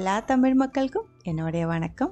எல்லா தமிழ் மக்களுக்கும் என்னுடைய வணக்கம்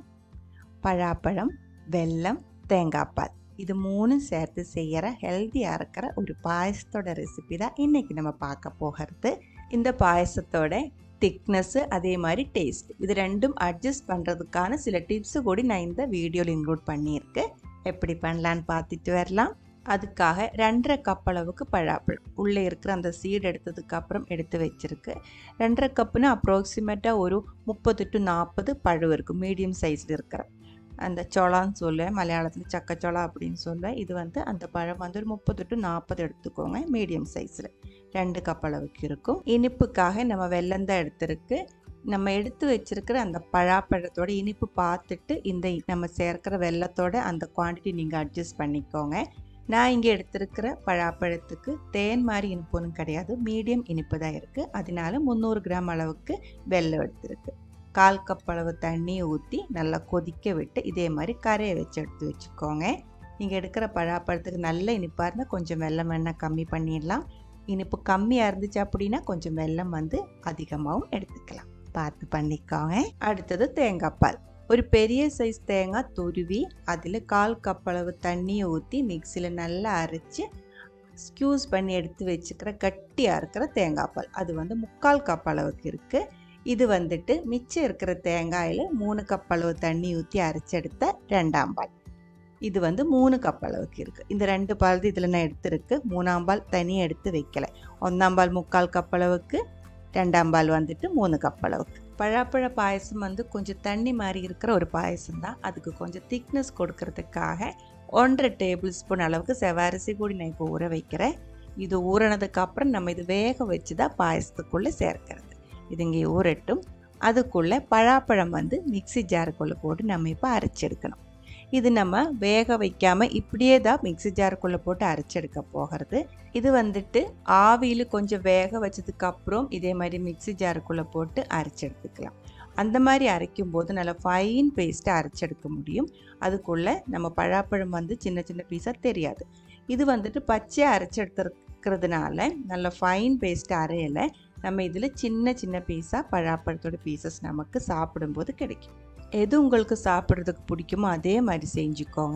பழாப்பழம் வெல்லம் தேங்காய்பால் இது மூணும் சேர்த்து செய்கிற ஹெல்த்தியாக இருக்கிற ஒரு பாயசத்தோட ரெசிபி தான் இன்றைக்கி நம்ம பார்க்க போகிறது இந்த பாயசத்தோட திக்னஸ்ஸு அதே மாதிரி டேஸ்ட் இது ரெண்டும் அட்ஜஸ்ட் பண்ணுறதுக்கான சில டிப்ஸு கூட நான் இந்த வீடியோவில் இன்க்ளூட் பண்ணியிருக்கேன் எப்படி பண்ணலான்னு பார்த்துட்டு வரலாம் அதுக்காக ரெண்டரை கப் அளவுக்கு பழாப்பழம் உள்ளே இருக்கிற அந்த சீடு எடுத்ததுக்கு அப்புறம் எடுத்து வச்சுருக்கு ரெண்டரை கப்புன்னு அப்ராக்சிமேட்டாக ஒரு முப்பது டு நாற்பது பழம் இருக்கும் மீடியம் சைஸில் இருக்கிற அந்த சோளான்னு சொல்ல மலையாளத்தில் சக்கச்சோளா அப்படின்னு சொல்ல இது வந்து அந்த பழம் வந்து ஒரு முப்பது டு நாற்பது எடுத்துக்கோங்க மீடியம் சைஸில் ரெண்டு கப் அளவுக்கு இருக்கும் இனிப்புக்காக நம்ம வெல்லம் தான் எடுத்திருக்கு நம்ம எடுத்து வச்சிருக்கிற அந்த பழாப்பழத்தோட இனிப்பு பார்த்துட்டு இந்த நம்ம சேர்க்கிற வெள்ளத்தோட அந்த குவான்டிட்டி நீங்கள் அட்ஜஸ்ட் பண்ணிக்கோங்க நான் இங்கே எடுத்திருக்கிற பழாப்பழத்துக்கு தேன் மாதிரி இனிப்பு ஒன்றும் கிடையாது மீடியம் இனிப்பு தான் இருக்குது அதனால முந்நூறு கிராம் அளவுக்கு வெல்லம் எடுத்திருக்கு கால் கப் அளவு தண்ணி ஊற்றி நல்லா கொதிக்க விட்டு இதே மாதிரி கரையை வச்சு எடுத்து வச்சுக்கோங்க நீங்கள் எடுக்கிற பழாப்பழத்துக்கு நல்ல இனிப்பாக இருந்தால் கொஞ்சம் வெல்லம் வேணால் கம்மி பண்ணிடலாம் இனிப்பு கம்மியாக இருந்துச்சு அப்படின்னா கொஞ்சம் வெல்லம் வந்து அதிகமாகவும் எடுத்துக்கலாம் பார்த்து பண்ணிக்கோங்க அடுத்தது தேங்காய் பால் ஒரு பெரிய சைஸ் தேங்காய் துருவி அதில் கால் கப் அளவு தண்ணியை ஊற்றி மிக்சியில் நல்லா அரைச்சி ஸ்க்யூஸ் பண்ணி எடுத்து வச்சுக்கிற கட்டியாக இருக்கிற தேங்காய் பால் அது வந்து முக்கால் கப் அளவுக்கு இருக்குது இது வந்துட்டு மிச்சம் இருக்கிற தேங்காயில் மூணு கப் அளவு தண்ணி ஊற்றி அரைச்செடுத்த ரெண்டாம் பால் இது வந்து மூணு கப் அளவுக்கு இருக்குது இந்த ரெண்டு பால் இதில் நான் எடுத்துருக்கு மூணாம் பால் தனியாக எடுத்து வைக்கல ஒன்றாம் பால் முக்கால் கப் அளவுக்கு ரெண்டாம் பால் வந்துட்டு மூணு கப் அளவுக்கு பழாப்பழ பாயசம் வந்து கொஞ்சம் தண்ணி மாதிரி இருக்கிற ஒரு பாயசம் தான் அதுக்கு கொஞ்சம் திக்னஸ் கொடுக்கறதுக்காக ஒன்றரை டேபிள் ஸ்பூன் அளவுக்கு செவாரிசி கூடி நான் இப்போ ஊற வைக்கிறேன் இது ஊறினதுக்கு அப்புறம் நம்ம இது வேக வச்சு தான் பாயசத்துக்குள்ளே சேர்க்கிறது இது இங்கே ஊறட்டும் அதுக்குள்ளே பழாப்பழம் வந்து மிக்சி ஜாருக்குள்ளே போட்டு நம்ம இப்போ அரைச்செடுக்கணும் இது நம்ம வேக வைக்காமல் இப்படியே தான் மிக்சி ஜாருக்குள்ளே போட்டு அரைச்செடுக்க போகிறது இது வந்துட்டு ஆவியில் கொஞ்சம் வேக வச்சதுக்கு அப்புறம் இதே மாதிரி மிக்சி ஜாருக்குள்ளே போட்டு அரைச்செடுத்துக்கலாம் அந்த மாதிரி அரைக்கும் போது நல்லா ஃபைன் பேஸ்ட்டை அரைச்செடுக்க முடியும் அதுக்குள்ளே நம்ம பழாப்பழம் வந்து சின்ன சின்ன பீஸாக தெரியாது இது வந்துட்டு பச்சையாக அரைச்செடுத்துருக்கிறதுனால நல்ல ஃபைன் பேஸ்ட்டு அரையலை நம்ம இதில் சின்ன சின்ன பீஸாக பழாப்பழத்தோட பீசஸ் நமக்கு சாப்பிடும்போது கிடைக்கும் எது உங்களுக்கு சாப்பிட்றதுக்கு பிடிக்குமோ அதே மாதிரி செஞ்சுக்கோங்க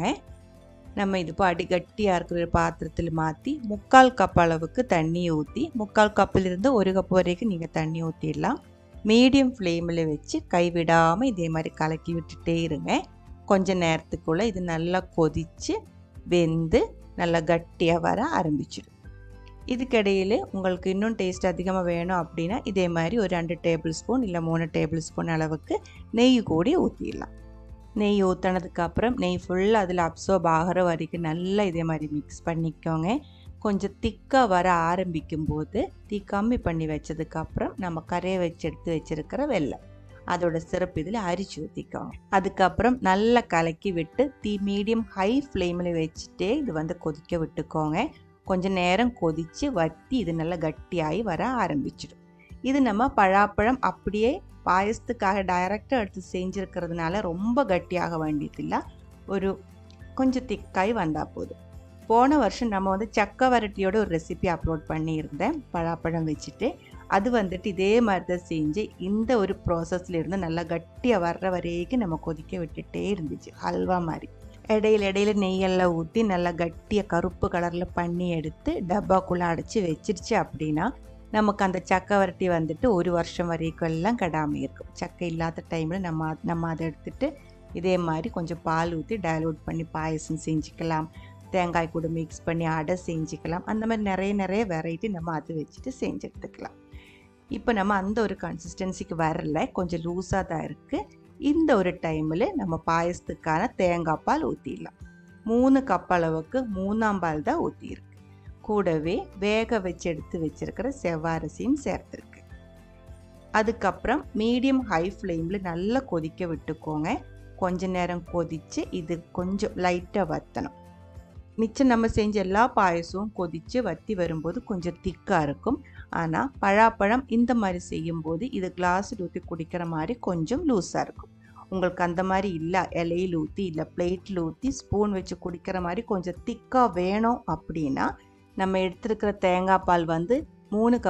நம்ம இது இப்போ அடிகட்டியாக இருக்கிற பாத்திரத்தில் மாற்றி முக்கால் கப் அளவுக்கு தண்ணி ஊற்றி முக்கால் கப்பிலிருந்து ஒரு கப் வரைக்கும் நீங்கள் தண்ணி ஊற்றிடலாம் மீடியம் ஃப்ளேமில் வச்சு கைவிடாமல் இதே மாதிரி கலக்கி விட்டுட்டே இருங்க கொஞ்ச நேரத்துக்குள்ளே இது நல்லா கொதித்து வெந்து நல்லா கட்டியாக வர ஆரம்பிச்சிடும் இதுக்கிடையில் உங்களுக்கு இன்னும் டேஸ்ட் அதிகமாக வேணும் அப்படின்னா இதே மாதிரி ஒரு ரெண்டு டேபிள் ஸ்பூன் இல்லை மூணு டேபிள் ஸ்பூன் அளவுக்கு நெய் கூடி ஊற்றிடலாம் நெய் ஊற்றினதுக்கப்புறம் நெய் ஃபுல்லாக அதில் அப்சர்ப் ஆகிற வரைக்கும் நல்லா இதே மாதிரி மிக்ஸ் பண்ணிக்கோங்க கொஞ்சம் திக்காக வர ஆரம்பிக்கும் போது தீ கம்மி பண்ணி வச்சதுக்கப்புறம் நம்ம கரையை வச்சு எடுத்து வச்சுருக்கிற வெள்ளம் அதோட சிறப்பு இதில் அரிச்சு ஊற்றிக்கோங்க அதுக்கப்புறம் நல்லா கலக்கி விட்டு தீ மீடியம் ஹை ஃப்ளேமில் வச்சுட்டே இது வந்து கொதிக்க விட்டுக்கோங்க கொஞ்சம் நேரம் கொதித்து வத்தி இது நல்லா கட்டியாகி வர ஆரம்பிச்சிடும் இது நம்ம பழாப்பழம் அப்படியே பாயசத்துக்காக டைரெக்டாக எடுத்து செஞ்சுருக்கிறதுனால ரொம்ப கட்டியாக வேண்டியதில்லை ஒரு கொஞ்சம் திக்காய் வந்தால் போதும் போன வருஷம் நம்ம வந்து சக்க வரட்டியோட ஒரு ரெசிபி அப்லோட் பண்ணியிருந்தேன் பழாப்பழம் வச்சுட்டு அது வந்துட்டு இதே மாதிரி தான் செஞ்சு இந்த ஒரு ப்ராசஸில் இருந்து நல்லா கட்டியாக வர்ற வரைக்கும் நம்ம கொதிக்க விட்டுட்டே இருந்துச்சு ஹல்வா மாதிரி இடையில இடையில நெய்யெல்லாம் ஊற்றி நல்லா கட்டியாக கருப்பு கலரில் பண்ணி எடுத்து டப்பாக்குள்ளே அடைச்சி வச்சிருச்சு அப்படின்னா நமக்கு அந்த சக்கை வரட்டி வந்துட்டு ஒரு வருஷம் வரைக்கும் எல்லாம் கெடாமல் இருக்கும் சக்கை இல்லாத டைமில் நம்ம நம்ம அதை எடுத்துட்டு இதே மாதிரி கொஞ்சம் பால் ஊற்றி டைலூட் பண்ணி பாயசம் செஞ்சுக்கலாம் தேங்காய் கூட மிக்ஸ் பண்ணி அடை செஞ்சுக்கலாம் அந்த மாதிரி நிறைய நிறைய வெரைட்டி நம்ம அது வச்சுட்டு செஞ்சு எடுத்துக்கலாம் இப்போ நம்ம அந்த ஒரு கன்சிஸ்டன்சிக்கு வரல கொஞ்சம் லூஸாக தான் இருக்குது இந்த ஒரு டைமில் நம்ம பாயசத்துக்கான தேங்காய் பால் ஊற்றிடலாம் மூணு கப் அளவுக்கு மூணாம் பால் தான் ஊற்றிருக்கு கூடவே வேக வச்சு எடுத்து வச்சிருக்கிற செவ்வாரிசியும் சேர்த்துருக்கு அதுக்கப்புறம் மீடியம் ஹை ஃப்ளேமில் நல்லா கொதிக்க விட்டுக்கோங்க கொஞ்ச நேரம் கொதித்து இது கொஞ்சம் லைட்டாக வற்றணும் மிச்சம் நம்ம செஞ்ச எல்லா பாயசமும் கொதித்து வற்றி வரும்போது கொஞ்சம் திக்காக இருக்கும் ஆனால் பழாப்பழம் இந்த மாதிரி செய்யும்போது இது கிளாஸில் ஊற்றி குடிக்கிற மாதிரி கொஞ்சம் லூஸாக இருக்கும் உங்களுக்கு அந்த மாதிரி இல்லை இலையில் ஊற்றி இல்லை பிளேட்டில் ஊற்றி ஸ்பூன் வச்சு குடிக்கிற மாதிரி கொஞ்சம் திக்காக வேணும் அப்படின்னா நம்ம எடுத்துருக்கிற தேங்காய் பால் வந்து மூணு கப்பு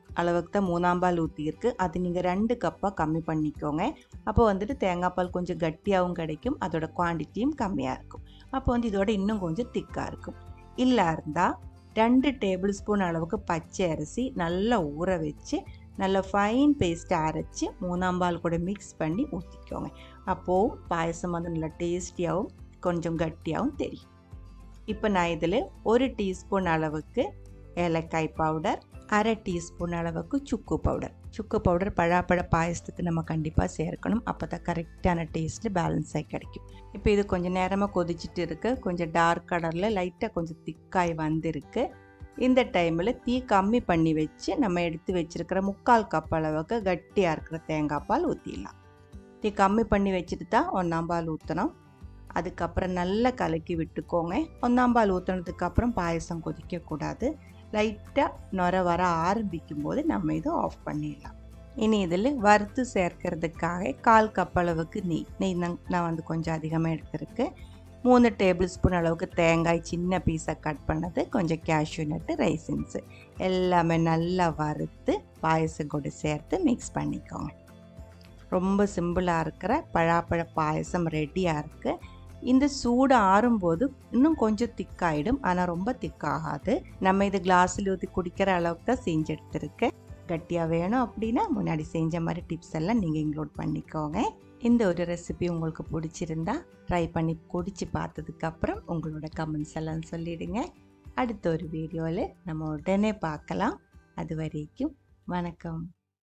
அளவுக்கு தான் மூணாம் பால் ஊற்றியிருக்கு அது நீங்கள் ரெண்டு கப்பாக கம்மி பண்ணிக்கோங்க அப்போ வந்துட்டு தேங்காய் பால் கொஞ்சம் கட்டியாகவும் கிடைக்கும் அதோட குவான்டிட்டியும் கம்மியாக இருக்கும் அப்போ வந்து இதோட இன்னும் கொஞ்சம் திக்காக இருக்கும் இல்லை இருந்தால் ரெண்டு டேபிள் ஸ்பூன் அளவுக்கு பச்சை அரிசி நல்லா ஊற வச்சு நல்லா ஃபைன் பேஸ்ட்டை அரைச்சி மூணாம் பால் கூட மிக்ஸ் பண்ணி ஊற்றிக்கோங்க அப்போது பாயசம் வந்து நல்லா டேஸ்டியாகவும் கொஞ்சம் கட்டியாகவும் தெரியும் இப்போ நான் இதில் ஒரு டீஸ்பூன் அளவுக்கு ஏலக்காய் பவுடர் அரை டீஸ்பூன் அளவுக்கு சுக்கு பவுடர் சுக்கு பவுடர் பழாப்பழ பாயசத்துக்கு நம்ம கண்டிப்பாக சேர்க்கணும் அப்போ தான் கரெக்டான டேஸ்ட்டு பேலன்ஸ் ஆகி கிடைக்கும் இப்போ இது கொஞ்சம் நேரமாக கொதிச்சிட்டு இருக்கு கொஞ்சம் டார்க் கலரில் லைட்டாக கொஞ்சம் திக்காய் வந்திருக்கு இந்த டைமில் தீ கம்மி பண்ணி வச்சு நம்ம எடுத்து வச்சுருக்கிற முக்கால் கப் அளவுக்கு கட்டியாக இருக்கிற தேங்காய் பால் ஊற்றிடலாம் தீ கம்மி பண்ணி வச்சுட்டு தான் ஒன்றாம் பால் ஊற்றணும் அதுக்கப்புறம் நல்லா கலக்கி விட்டுக்கோங்க ஒன்றாம் பால் ஊற்றுனதுக்கப்புறம் பாயசம் கொதிக்கக்கூடாது லைட்டாக நுர வர ஆரம்பிக்கும் போது நம்ம இதை ஆஃப் பண்ணிடலாம் இனி இதில் வறுத்து சேர்க்கறதுக்காக கால் கப் அளவுக்கு நெய் நெய் நான் வந்து கொஞ்சம் அதிகமாக எடுத்திருக்கேன் மூணு டேபிள் ஸ்பூன் அளவுக்கு தேங்காய் சின்ன பீஸை கட் பண்ணது கொஞ்சம் கேஷ்யூ நட்டு ரைசின்ஸு எல்லாமே நல்லா வறுத்து பாயசம் கூட சேர்த்து மிக்ஸ் பண்ணிக்கோங்க ரொம்ப சிம்பிளாக இருக்கிற பழாப்பழ பாயசம் ரெடியாக இருக்குது இந்த சூடு ஆறும்போது இன்னும் கொஞ்சம் திக்காயிடும் ஆனால் ரொம்ப திக்காகாது நம்ம இது கிளாஸில் ஊற்றி குடிக்கிற அளவுக்கு தான் செஞ்சு எடுத்துருக்கேன் கட்டியாக வேணும் அப்படின்னா முன்னாடி செஞ்ச மாதிரி டிப்ஸ் எல்லாம் நீங்கள் இன்க்ளூட் பண்ணிக்கோங்க இந்த ஒரு ரெசிபி உங்களுக்கு பிடிச்சிருந்தா ட்ரை பண்ணி குடிச்சு பார்த்ததுக்கப்புறம் உங்களோட கமெண்ட்ஸ் எல்லாம் சொல்லிடுங்க அடுத்த ஒரு வீடியோவில் நம்ம உடனே பார்க்கலாம் அது வரைக்கும் வணக்கம்